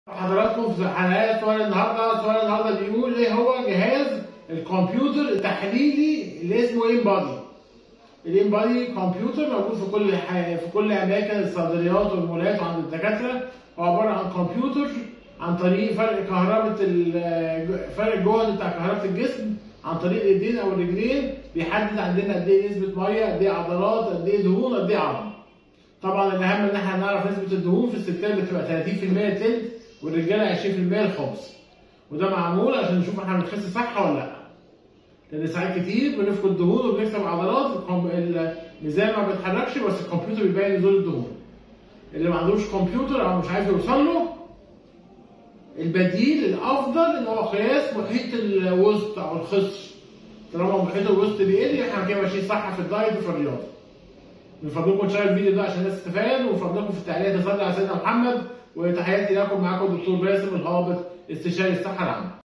حضراتكم في حلقات سؤال النهارده سؤال النهارده بيقول ايه هو جهاز الكمبيوتر التحليلي اللي اسمه امبادي الامبادي كمبيوتر موجود في كل ح... في كل اماكن الصيدليات والمولات وعند الدكاتره هو عباره عن كمبيوتر عن طريق فرق كهرباء ال... فرق الجهد بتاع كهرباء الجسم عن طريق الايدين او الرجلين بيحدد عندنا قد ايه نسبه ميه قد ايه عضلات قد ايه دهون قد ايه عظم طبعا الاهم ان احنا نعرف نسبه الدهون في الستات بتبقى 30% تلت والرجاله 20% الخبز وده معمول عشان نشوف احنا بنخس صح ولا لا لان ساعات كتير بنفقد دهون وبنكسب عضلات الميزان ما بيتحركش بس الكمبيوتر بيبين نزول الدهون اللي ما عندوش كمبيوتر او مش عايز يوصل له البديل الافضل ان هو قياس محيط الوسط او الخصر طالما محيط الوسط بيقل احنا كده ماشيين صح في الدايت وفي الرياضه من فضلكم تشيروا الفيديو ده عشان الناس تستفاد ومن فضلكم في التعليقات تصلي على سيدنا محمد وتحياتي لكم معاكم دكتور باسم الهابط استشاري الصحه العامه